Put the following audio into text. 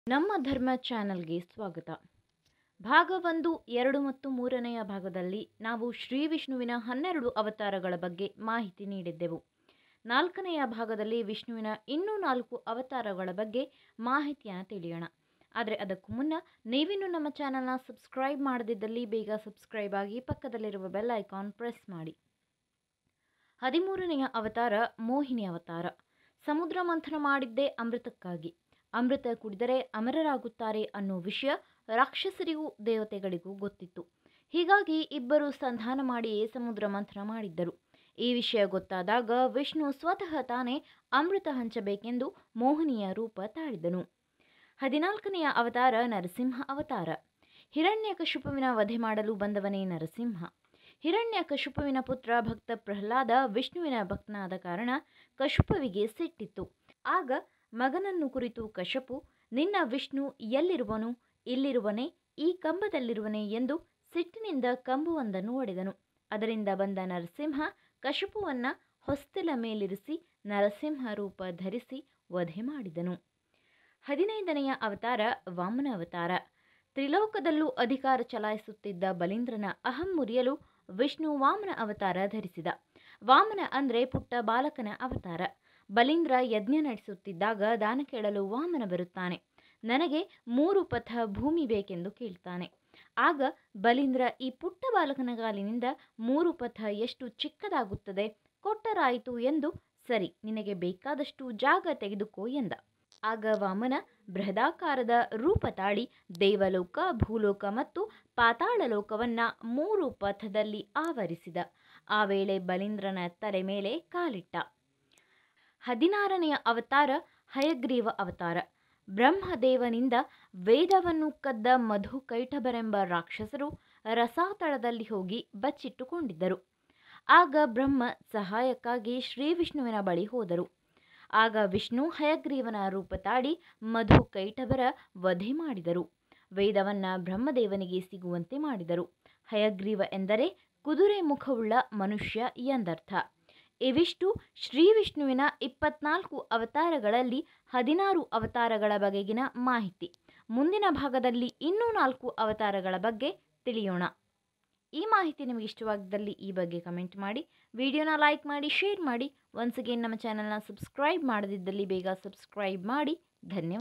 ನಮ್ಮ ಧರ್ಮ ಚಾನಲ್ಗೆ ಸ್ವಾಗತ ಭಾಗ ಒಂದು ಎರಡು ಮತ್ತು ಮೂರನೆಯ ಭಾಗದಲ್ಲಿ ನಾವು ಶ್ರೀ ವಿಷ್ಣುವಿನ ಹನ್ನೆರಡು ಅವತಾರಗಳ ಬಗ್ಗೆ ಮಾಹಿತಿ ನೀಡಿದ್ದೆವು ನಾಲ್ಕನೆಯ ಭಾಗದಲ್ಲಿ ವಿಷ್ಣುವಿನ ಇನ್ನೂ ನಾಲ್ಕು ಅವತಾರಗಳ ಬಗ್ಗೆ ಮಾಹಿತಿಯನ್ನು ತಿಳಿಯೋಣ ಆದರೆ ಅದಕ್ಕೂ ಮುನ್ನ ನೀವಿನ್ನೂ ನಮ್ಮ ಚಾನಲ್ನ ಸಬ್ಸ್ಕ್ರೈಬ್ ಮಾಡದಿದ್ದಲ್ಲಿ ಬೇಗ ಸಬ್ಸ್ಕ್ರೈಬ್ ಆಗಿ ಪಕ್ಕದಲ್ಲಿರುವ ಬೆಲ್ ಐಕಾನ್ ಪ್ರೆಸ್ ಮಾಡಿ ಹದಿಮೂರನೆಯ ಅವತಾರ ಮೋಹಿನಿ ಅವತಾರ ಸಮುದ್ರ ಮಂಥನ ಮಾಡಿದ್ದೇ ಅಮೃತಕ್ಕಾಗಿ ಅಮೃತ ಕುಡಿದರೆ ಅಮರರಾಗುತ್ತಾರೆ ಅನ್ನೋ ವಿಷಯ ರಾಕ್ಷಸರಿಗೂ ದೇವತೆಗಳಿಗೂ ಗೊತ್ತಿತ್ತು ಹೀಗಾಗಿ ಇಬ್ಬರು ಸಂಧಾನ ಮಾಡಿಯೇ ಸಮುದ್ರ ಮಂಥನ ಮಾಡಿದ್ದರು ಈ ವಿಷಯ ಗೊತ್ತಾದಾಗ ವಿಷ್ಣು ಸ್ವತಃ ತಾನೇ ಅಮೃತ ಹಂಚಬೇಕೆಂದು ಮೋಹಿನಿಯ ರೂಪ ತಾಳಿದನು ಹದಿನಾಲ್ಕನೆಯ ಅವತಾರ ನರಸಿಂಹ ಅವತಾರ ಹಿರಣ್ಯಕಶಿಪುವಿನ ವಧೆ ಮಾಡಲು ಬಂದವನೇ ನರಸಿಂಹ ಹಿರಣ್ಯಕಶಿಪುವಿನ ಪುತ್ರ ಭಕ್ತ ಪ್ರಹ್ಲಾದ ವಿಷ್ಣುವಿನ ಭಕ್ತನಾದ ಕಾರಣ ಕಶುಪವಿಗೆ ಸಿಟ್ಟಿತ್ತು ಆಗ ಮಗನನ್ನು ಕುರಿತು ಕಶಪು ನಿನ್ನ ವಿಷ್ಣು ಎಲ್ಲಿರುವನು ಇಲ್ಲಿರುವನೇ ಈ ಕಂಬದಲ್ಲಿರುವನೇ ಎಂದು ಸಿಟ್ಟಿನಿಂದ ಕಂಬವೊಂದನ್ನು ಒಡೆದನು ಅದರಿಂದ ಬಂದ ನರಸಿಂಹ ಕಶಪುವನ್ನ ಹೊಸ್ತಿಲ ಮೇಲಿರಿಸಿ ನರಸಿಂಹ ರೂಪ ಧರಿಸಿ ವಧೆ ಮಾಡಿದನು ಹದಿನೈದನೆಯ ಅವತಾರ ವಾಮನ ಅವತಾರ ತ್ರಿಲೋಕದಲ್ಲೂ ಅಧಿಕಾರ ಚಲಾಯಿಸುತ್ತಿದ್ದ ಬಲೀಂದ್ರನ ಅಹಂ ಮುರಿಯಲು ವಿಷ್ಣು ವಾಮನ ಅವತಾರ ಧರಿಸಿದ ವಾಮನ ಅಂದರೆ ಪುಟ್ಟ ಬಾಲಕನ ಅವತಾರ ಬಲೀಂದ್ರ ಯಜ್ಞ ನಡೆಸುತ್ತಿದ್ದಾಗ ದಾನ ಕೇಳಲು ವಾಮನ ಬರುತ್ತಾನೆ ನನಗೆ ಮೂರು ಪಥ ಭೂಮಿ ಬೇಕೆಂದು ಕೇಳ್ತಾನೆ ಆಗ ಬಲೀಂದ್ರ ಈ ಪುಟ್ಟ ಬಾಲಕನ ಗಾಲಿನಿಂದ ಮೂರು ಪಥ ಎಷ್ಟು ಚಿಕ್ಕದಾಗುತ್ತದೆ ಕೊಟ್ಟರಾಯಿತು ಎಂದು ಸರಿ ನಿನಗೆ ಬೇಕಾದಷ್ಟು ಜಾಗ ತೆಗೆದುಕೋ ಎಂದ ಆಗ ವಾಮನ ಬೃಹದಾಕಾರದ ರೂಪ ತಾಳಿ ದೇವಲೋಕ ಭೂಲೋಕ ಮತ್ತು ಪಾತಾಳ ಲೋಕವನ್ನ ಮೂರು ಪಥದಲ್ಲಿ ಆವರಿಸಿದ ಆ ವೇಳೆ ಬಲೀಂದ್ರನ ತಲೆ ಮೇಲೆ ಕಾಲಿಟ್ಟ ಹದಿನಾರನೆಯ ಅವತಾರ ಹಯಗ್ರೀವ ಅವತಾರ ಬ್ರಹ್ಮದೇವನಿಂದ ವೇದವನ್ನು ಕದ್ದ ಮಧು ಕೈಟಭರೆಂಬ ರಾಕ್ಷಸರು ರಸಾತಳದಲ್ಲಿ ಹೋಗಿ ಬಚ್ಚಿಟ್ಟುಕೊಂಡಿದ್ದರು ಆಗ ಬ್ರಹ್ಮ ಸಹಾಯಕ್ಕಾಗಿ ಶ್ರೀ ವಿಷ್ಣುವಿನ ಬಳಿ ಹೋದರು ಆಗ ವಿಷ್ಣು ಹಯಗ್ರೀವನ ರೂಪ ತಾಡಿ ಮಧು ಕೈಟಭರ ವಧೆ ಮಾಡಿದರು ವೇದವನ್ನ ಬ್ರಹ್ಮದೇವನಿಗೆ ಸಿಗುವಂತೆ ಮಾಡಿದರು ಹಯಗ್ರೀವ ಎಂದರೆ ಕುದುರೆ ಮುಖವುಳ್ಳ ಮನುಷ್ಯ ಎಂದರ್ಥ ಇವಿಷ್ಟು ಶ್ರೀ ವಿಷ್ಣುವಿನ ಇಪ್ಪತ್ನಾಲ್ಕು ಅವತಾರಗಳಲ್ಲಿ ಹದಿನಾರು ಅವತಾರಗಳ ಬಗೆಗಿನ ಮಾಹಿತಿ ಮುಂದಿನ ಭಾಗದಲ್ಲಿ ಇನ್ನೂ ನಾಲ್ಕು ಅವತಾರಗಳ ಬಗ್ಗೆ ತಿಳಿಯೋಣ ಈ ಮಾಹಿತಿ ನಿಮಗೆ ಇಷ್ಟವಾಗಿದ್ದಲ್ಲಿ ಈ ಬಗ್ಗೆ ಕಮೆಂಟ್ ಮಾಡಿ ವಿಡಿಯೋನ ಲೈಕ್ ಮಾಡಿ ಶೇರ್ ಮಾಡಿ ಒನ್ಸ್ ಅಗೇನ್ ನಮ್ಮ ಚಾನಲ್ನ ಸಬ್ಸ್ಕ್ರೈಬ್ ಮಾಡದಿದ್ದಲ್ಲಿ ಬೇಗ ಸಬ್ಸ್ಕ್ರೈಬ್ ಮಾಡಿ ಧನ್ಯವಾದ